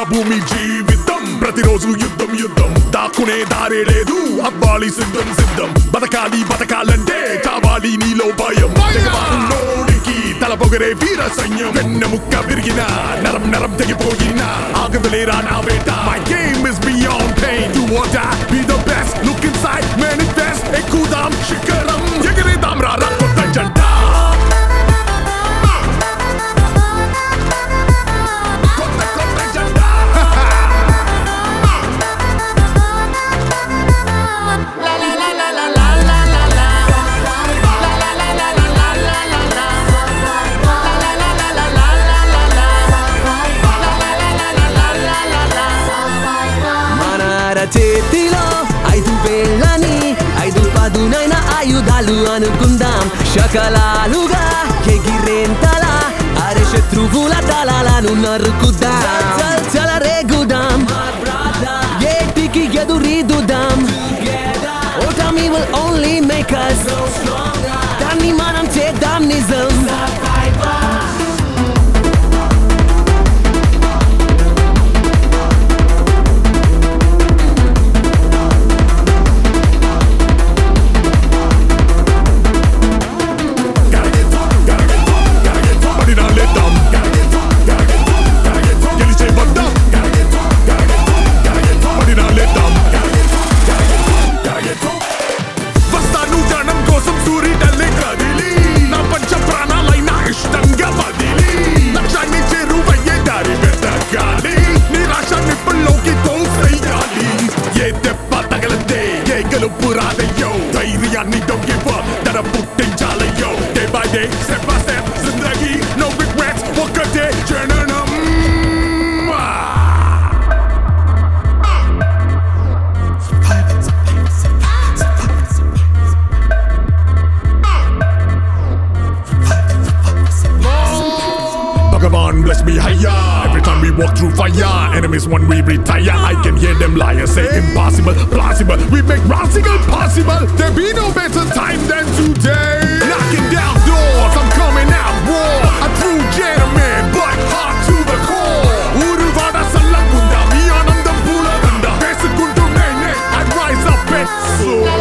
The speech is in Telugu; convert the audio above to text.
భూమి జీవితం ప్రతిరోజు యుద్ధం యుద్ధం దాక్కునే దారే లేదు అబ్బాలి సిద్ధం సిద్ధం బతకాలి బతకాలంటే కావాలి నీలో భయం నోడికి తల పొగరే వీర సైన్యం వెన్న ముక్క విరిగిన నరం నరం తెగిపోయిన ఆగదులేరా నా వేట my game is beyond pain do or die be the best look inside manifest ఎక్కుదాం శిఖరం ఎగిరేదాం రా రా కొత్త జంట కొత్త కొత్త జంట మన చేతిలో ఐదు వేళ్ళని ఐదు పదునైన ఆయుధాలు అనుకుందాం శకలాలుగా ఎగిరేంతలా అరే శత్రువుల తలాలను నరుకుదాం చల్ చల రేగుదాం ఏటికి ఎదురీదుదాం ఓటమి will only make us దాన్ని మనం చేద్దాం నిజం Gotta get top, gotta get top, gotta get top. Money not let them. Gotta get top, gotta get top, gotta get top. గెలిచే వద్దాం. Gotta get top, gotta get top, gotta get top. Money not let them. Gotta get top, gotta get top, gotta get top. వస్తాను జనం కోసం సూర్యుడల్లే కదిలి నా పంచ ప్రాణాలైనా ఇష్టంగా వదిలి లక్ష్యాన్ని చేరువయ్యే దారి వెతకాలి నిరాశ నిప్పుల్లోకి తోసేయాలి ఏ దెబ్బ తగలదే ఏ గెలుపు రాదయ్యో ధైర్యాన్ని don't give up ధర పుట్టించాలయ్యో day by day step by step జిందగీ నో రిగ్రెట్స్ ఒక్కటే జననం Bhagavan bless me higher Every time we walk through fire Enemies when we retire I can hear them liars say impossible Plausible We make radical possible There be no better time than today Knocking down doors I'm coming out war A true gentleman But hard to the core ఉరువాడ సల్లగుండా మీ ఆనందం పూలదండ వేసుకుంటూ నేనే I rise up and soar